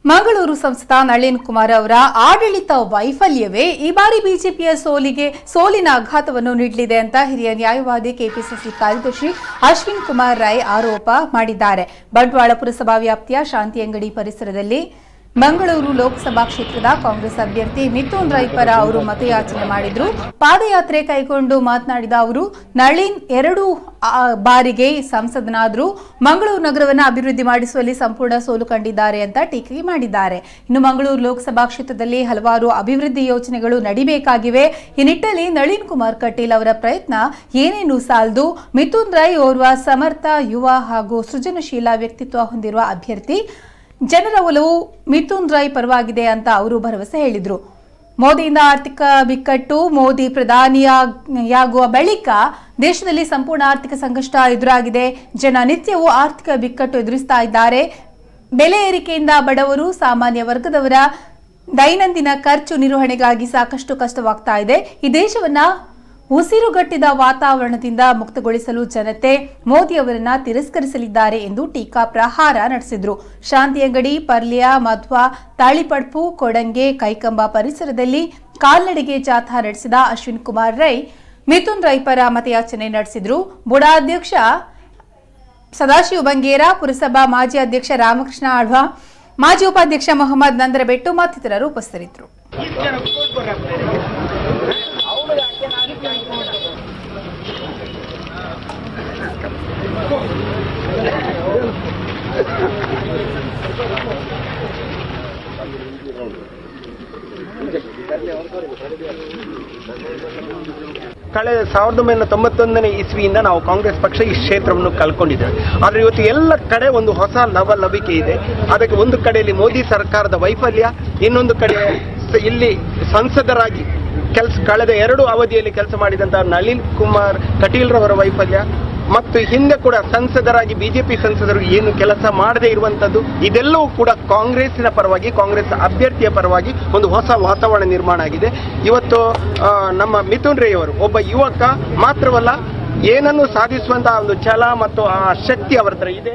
ಮಂಗಳೂರು ಸಂಸದ ನಳಿನ್ ಕುಮಾರ್ ಅವರ ಆಡಳಿತ ವೈಫಲ್ಯವೇ ಈ ಬಾರಿ ಬಿಜೆಪಿಯ ಸೋಲಿಗೆ ಸೋಲಿನ ಆಘಾತವನ್ನು ನೀಡಲಿದೆ ಅಂತ ಹಿರಿಯ ನ್ಯಾಯವಾದಿ ಕೆಪಿಸಿಸಿ ಕಾರ್ಯದರ್ಶಿ ಅಶ್ವಿನ್ ಕುಮಾರ್ ರೈ ಆರೋಪ ಮಾಡಿದ್ದಾರೆ ಬಂಟ್ವಾಳ ಪುರಸಭಾ ವ್ಯಾಪ್ತಿಯ ಶಾಂತಿಯಂಗಡಿ ಪರಿಸರದಲ್ಲಿ ಮಂಗಳೂರು ಲೋಕಸಭಾ ಕ್ಷೇತ್ರದ ಕಾಂಗ್ರೆಸ್ ಅಭ್ಯರ್ಥಿ ಮಿಥುನ್ ರೈ ಪರ ಅವರು ಮತಯಾಚನೆ ಮಾಡಿದ್ರು ಪಾದಯಾತ್ರೆ ಕೈಗೊಂಡು ಮಾತನಾಡಿದ ಅವರು ನಳಿನ್ ಎರಡು ಆ, ಬಾರಿಗೆ ಸಂಸದನಾದರೂ ಮಂಗಳೂರು ನಗರವನ್ನು ಅಭಿವೃದ್ಧಿ ಮಾಡಿಸುವಲ್ಲಿ ಸಂಪೂರ್ಣ ಸೋಲು ಕಂಡಿದ್ದಾರೆ ಅಂತ ಟೀಕೆ ಮಾಡಿದ್ದಾರೆ ಇನ್ನು ಮಂಗಳೂರು ಲೋಕಸಭಾ ಕ್ಷೇತ್ರದಲ್ಲಿ ಹಲವಾರು ಅಭಿವೃದ್ಧಿ ಯೋಜನೆಗಳು ನಡಿಬೇಕಾಗಿವೆ ಈ ನಿಟ್ಟಲ್ಲಿ ನಳಿನ್ ಕುಮಾರ್ ಕಟೀಲ್ ಅವರ ಪ್ರಯತ್ನ ಏನೇನು ಸಾಲದು ಮಿಥುನ್ ರೈ ಓರ್ವ ಸಮರ್ಥ ಯುವ ಹಾಗೂ ಸೃಜನಶೀಲ ವ್ಯಕ್ತಿತ್ವ ಹೊಂದಿರುವ ಅಭ್ಯರ್ಥಿ ಜನರ ಒಲವು ಮಿಥುನ್ ರೈ ಪರವಾಗಿದೆ ಅಂತ ಅವರು ಭರವಸೆ ಹೇಳಿದ್ರು ಮೋದಿಯಿಂದ ಆರ್ಥಿಕ ಬಿಕ್ಕಟ್ಟು ಮೋದಿ ಪ್ರಧಾನಿಯಾಗುವ ಬಳಿಕ ದೇಶದಲ್ಲಿ ಸಂಪೂರ್ಣ ಆರ್ಥಿಕ ಸಂಕಷ್ಟ ಎದುರಾಗಿದೆ ಜನ ನಿತ್ಯವೂ ಆರ್ಥಿಕ ಬಿಕ್ಕಟ್ಟು ಎದುರಿಸ್ತಾ ಇದ್ದಾರೆ ಬೆಲೆ ಏರಿಕೆಯಿಂದ ಬಡವರು ಸಾಮಾನ್ಯ ವರ್ಗದವರ ದೈನಂದಿನ ಖರ್ಚು ನಿರ್ವಹಣೆಗಾಗಿ ಸಾಕಷ್ಟು ಕಷ್ಟವಾಗ್ತಾ ಇದೆ ಈ ದೇಶವನ್ನ ಉಸಿರುಗಟ್ಟಿದ ವಾತಾವರಣದಿಂದ ಮುಕ್ತಗೊಳಿಸಲು ಜನತೆ ಮೋದಿ ಅವರನ್ನ ತಿರಸ್ಕರಿಸಲಿದ್ದಾರೆ ಎಂದು ಟೀಕಾ ಪ್ರಹಾರ ನಡೆಸಿದ್ರು ಶಾಂತಿಯಂಗಡಿ ಪರ್ಲ್ಯ ಮಧ್ವ ತಾಳಿಪಡ್ಪು ಕೊಡಂಗೆ ಕೈಕಂಬ ಪರಿಸರದಲ್ಲಿ ಕಾಲ್ನಡಿಗೆ ಜಾಥಾ ನಡೆಸಿದ ಅಶ್ವಿನ್ ಕುಮಾರ್ ರೈ ಮಿಥುನ್ ರೈ ಪರ ಮತಯಾಚನೆ ನಡೆಸಿದ್ರು ಬುಡಾ ಅಧ್ಯಕ್ಷ ಸದಾಶಿವ ಬಂಗೇರ ಪುರಸಭಾ ಮಾಜಿ ಅಧ್ಯಕ್ಷ ರಾಮಕೃಷ್ಣ ಆಳ್ವ ಮಾಜಿ ಉಪಾಧ್ಯಕ್ಷ ಮೊಹಮ್ಮದ್ ನಂದರಬೆಟ್ಟು ಮತ್ತಿತರರು ಉಪಸ್ಥಿತರಿದ್ದರು ಕಳೆದ ಸಾವಿರದ ಒಂಬೈನೂರ ತೊಂಬತ್ತೊಂದನೇ ಇಸ್ವಿಯಿಂದ ನಾವು ಕಾಂಗ್ರೆಸ್ ಪಕ್ಷ ಈ ಕ್ಷೇತ್ರವನ್ನು ಕಳ್ಕೊಂಡಿದ್ದೇವೆ ಆದರೆ ಇವತ್ತು ಎಲ್ಲ ಕಡೆ ಒಂದು ಹೊಸ ಲವಲವಿಕೆ ಇದೆ ಅದಕ್ಕೆ ಒಂದು ಕಡೆಯಲ್ಲಿ ಮೋದಿ ಸರ್ಕಾರದ ವೈಫಲ್ಯ ಇನ್ನೊಂದು ಕಡೆ ಸ- ಇಲ್ಲಿ ಸಂಸದರಾಗಿ ಕೆಲಸ ಕಳೆದ ಎರಡು ಅವಧಿಯಲ್ಲಿ ಕೆಲಸ ಮಾಡಿದಂತಹ ನಳಿನ್ ಕುಮಾರ್ ಕಟೀಲ್ರವರ ವೈಫಲ್ಯ ಮತ್ತು ಹಿಂದೆ ಕೂಡ ಸಂಸದರಾಗಿ ಬಿಜೆಪಿ ಸಂಸದರು ಏನು ಕೆಲಸ ಮಾಡದೇ ಇರುವಂತದ್ದು ಇದೆಲ್ಲವೂ ಕೂಡ ಕಾಂಗ್ರೆಸ್ಸಿನ ಪರವಾಗಿ ಕಾಂಗ್ರೆಸ್ ಅಭ್ಯರ್ಥಿಯ ಪರವಾಗಿ ಒಂದು ಹೊಸ ವಾತಾವರಣ ನಿರ್ಮಾಣ ಆಗಿದೆ ಇವತ್ತು ಆ, ನಮ್ಮ ಮಿಥುನ್ ರೈ ಅವರು ಒಬ್ಬ ಯುವಕ ಮಾತ್ರವಲ್ಲ ಏನನ್ನು ಸಾಧಿಸುವಂತಹ ಒಂದು ಛಲ ಮತ್ತು ಆ ಶಕ್ತಿ ಅವರ ಹತ್ರ ಇದೆ